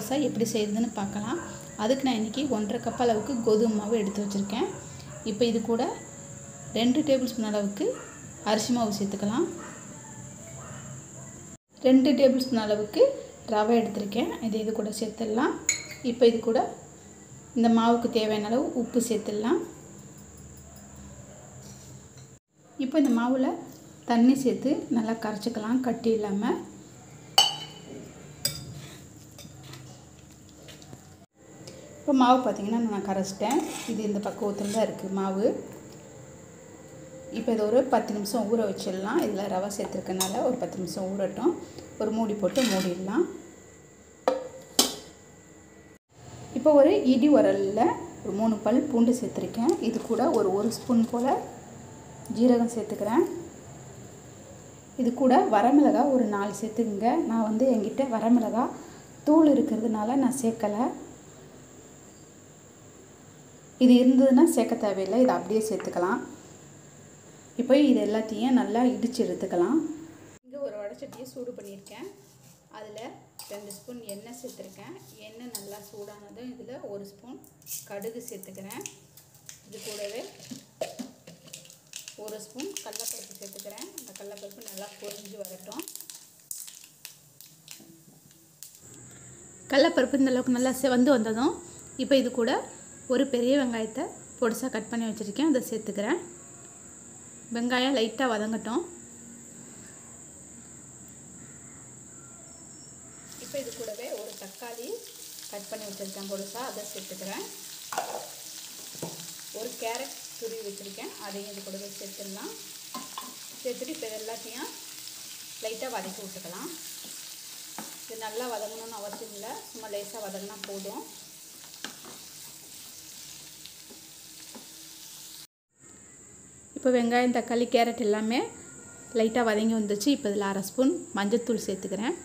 தோசை எப்படி செய்யுதுன்னு பார்க்கலாம் அதுக்கு நான் இன்றைக்கி ஒன்றரை கப் அளவுக்கு கோதுமை மாவு எடுத்து வச்சுருக்கேன் இப்போ இது கூட ரெண்டு டேபிள் ஸ்பூன் அளவுக்கு அரிசி மாவு சேர்த்துக்கலாம் ரெண்டு டேபிள் ஸ்பூன் அளவுக்கு ரவை எடுத்திருக்கேன் இது இது கூட சேர்த்துடலாம் இப்போ இது கூட இந்த மாவுக்கு தேவையான அளவு உப்பு சேர்த்துடலாம் இப்போ இந்த மாவில் தண்ணி சேர்த்து நல்லா கரைச்சிக்கலாம் கட்டி இல்லாமல் இப்போ மாவு பார்த்திங்கன்னா நான் கரைச்சிட்டேன் இது இந்த பக்குவத்தில் தான் இருக்குது மாவு இப்போ இதை ஒரு பத்து நிமிஷம் ஊற வச்சிடலாம் இதில் ரவை சேர்த்துருக்கனால ஒரு பத்து நிமிஷம் ஊறட்டும் ஒரு மூடி போட்டு மூடிடலாம் இப்போ ஒரு இடி உரலில் ஒரு மூணு பல் பூண்டு சேர்த்துருக்கேன் இது கூட ஒரு ஒரு ஸ்பூன் போல் ஜீரகம் சேர்த்துக்கிறேன் இது கூட வரமிளகா ஒரு நாலு சேர்த்துக்குங்க நான் வந்து என்கிட்ட வரமிளகா தூள் இருக்கிறதுனால நான் சேர்க்கலை இது இருந்ததுன்னா சேர்க்க தேவையில்லை இதை அப்படியே சேர்த்துக்கலாம் இப்போ இது எல்லாத்தையும் நல்லா இடித்து எடுத்துக்கலாம் இங்கே ஒரு வடைச்சட்டியை சூடு பண்ணியிருக்கேன் அதில் ரெண்டு ஸ்பூன் எண்ணெய் சேர்த்துருக்கேன் எண்ணெய் நல்லா சூடானதும் இதில் ஒரு ஸ்பூன் கடுகு சேர்த்துக்கிறேன் இது கூடவே ஒரு ஸ்பூன் கடலப்பருப்பு சேர்த்துக்கிறேன் அந்த கடலப்பருப்பு நல்லா பொரிஞ்சு வரட்டும் கடலப்பருப்பு இந்த அளவுக்கு நல்லா செவந்து வந்ததும் இப்போ இது கூட ஒரு பெரிய வெங்காயத்தை பொடிசாக கட் பண்ணி வச்சுருக்கேன் அதை சேர்த்துக்கிறேன் வெங்காயம் லைட்டாக வதங்கட்டும் இப்போ இது கூடவே ஒரு தக்காளி கட் பண்ணி வச்சுருக்கேன் பொடிசாக அதை சேர்த்துக்கிறேன் ஒரு கேரட் துருவி வச்சுருக்கேன் அதையும் இது கூடவே சேர்த்துடலாம் சேர்த்துட்டு இப்போ எல்லாத்தையும் லைட்டாக வதக்கி விட்டுக்கலாம் இது நல்லா வதங்கணும்னு அவசியம் இல்லை சும்மா லேசாக வதங்கினா போதும் இப்போ வெங்காயம் தக்காளி கேரட் எல்லாமே லைட்டாக வதங்கி வந்துச்சு இப்போ இதில் அரை ஸ்பூன் மஞ்சத்தூள் சேர்த்துக்கிறேன்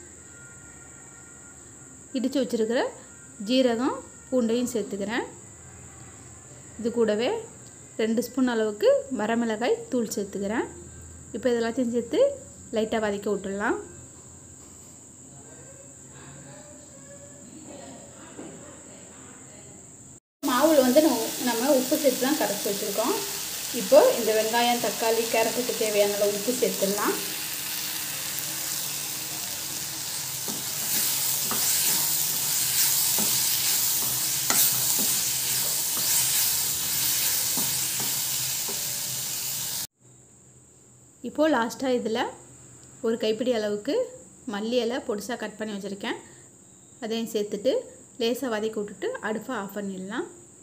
இடித்து வச்சுருக்கிற ஜீரகம் பூண்டையும் சேர்த்துக்கிறேன் இது கூடவே ரெண்டு ஸ்பூன் அளவுக்கு வரமிளகாய் தூள் சேர்த்துக்கிறேன் இப்போ இது எல்லாத்தையும் சேர்த்து லைட்டாக வதக்கி விட்டுடலாம் மாவில் வந்து நம்ம உப்பு சேர்த்து தான் கரைச்சி வச்சுருக்கோம் இப்போ இந்த வெங்காயம் தக்காளி கேரட்டுக்கு தேவையான அளவு உப்பு சேர்த்துடலாம் இப்போது லாஸ்ட்டாக இதில் ஒரு கைப்பிடி அளவுக்கு மல்லி இலை பொடிசாக கட் பண்ணி வச்சுருக்கேன் அதையும் சேர்த்துட்டு லேசாக வதக்கி விட்டுட்டு அடுப்பை ஆஃப் பண்ணிடலாம்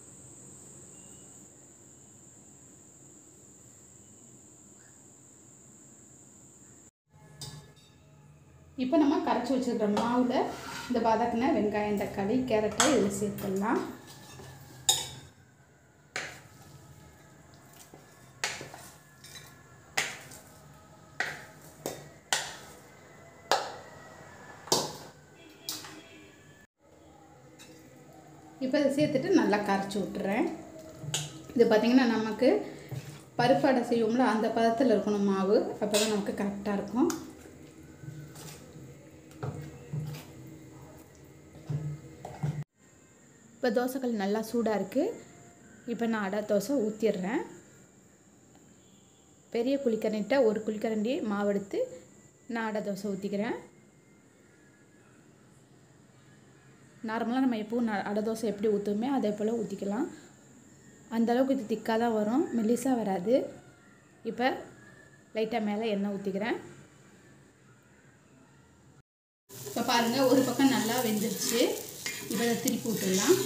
இப்போ நம்ம கரைச்சி வச்சுருக்கிற மாவில் இந்த வதக்கின வெங்காயம் தக்காளி கேரட்டை இதில் சேர்த்துடலாம் இப்போ இதை சேர்த்துட்டு நல்லா கரைச்சி விட்டுறேன் இது பார்த்திங்கன்னா நமக்கு பருப்பு அடை செய்வோம்ல அந்த பதத்தில் இருக்கணும் மாவு அப்போ தான் நமக்கு கரெக்டாக இருக்கும் இப்போ தோசைக்கல் நல்லா சூடாக இருக்குது இப்போ நான் அடை தோசை ஊற்றிடுறேன் பெரிய குழிக்கரண்டிட்ட ஒரு குழிக்கரண்டி மாவு எடுத்து நான் அடை தோசை ஊற்றிக்கிறேன் நார்மலாக நம்ம எப்பவும் அடை தோசை எப்படி ஊற்றுவோமே அதே போல் ஊற்றிக்கலாம் அந்தளவுக்கு இது திக்காக தான் வரும் மெல்லிஸாக வராது இப்போ லைட்டாக மேலே எண்ணெய் ஊற்றிக்கிறேன் இப்போ பாருங்கள் ஒரு பக்கம் நல்லா வெந்துருச்சு இப்போ இதை திருப்பி விட்டுடலாம்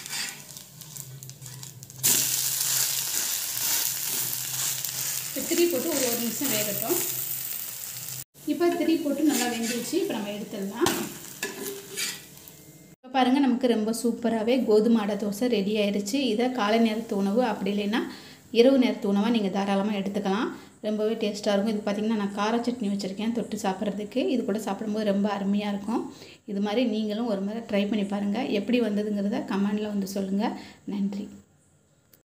இப்போ திருப்பி போட்டு ஒரு ஒரு நிமிஷம் வேகட்டும் இப்போ திருப்பி போட்டு நல்லா வெந்துருச்சு இப்போ நம்ம எடுத்துடலாம் இப்போ பாருங்கள் நமக்கு ரொம்ப சூப்பராகவே கோதுமை அடை தோசை ரெடி ஆயிடுச்சு இதை காலை நேரத்து உணவு அப்படி இல்லைன்னா இரவு நேரத்து உணவாக நீங்கள் தாராளமாக எடுத்துக்கலாம் ரொம்பவே டேஸ்ட்டாக இருக்கும் இது பார்த்திங்கன்னா நான் கார சட்னி வச்சுருக்கேன் தொட்டு சாப்பிட்றதுக்கு இது கூட சாப்பிடும்போது ரொம்ப அருமையாக இருக்கும் இது மாதிரி நீங்களும் ஒரு முறை ட்ரை பண்ணி பாருங்கள் எப்படி வந்ததுங்கிறத கமெண்டில் வந்து சொல்லுங்கள் நன்றி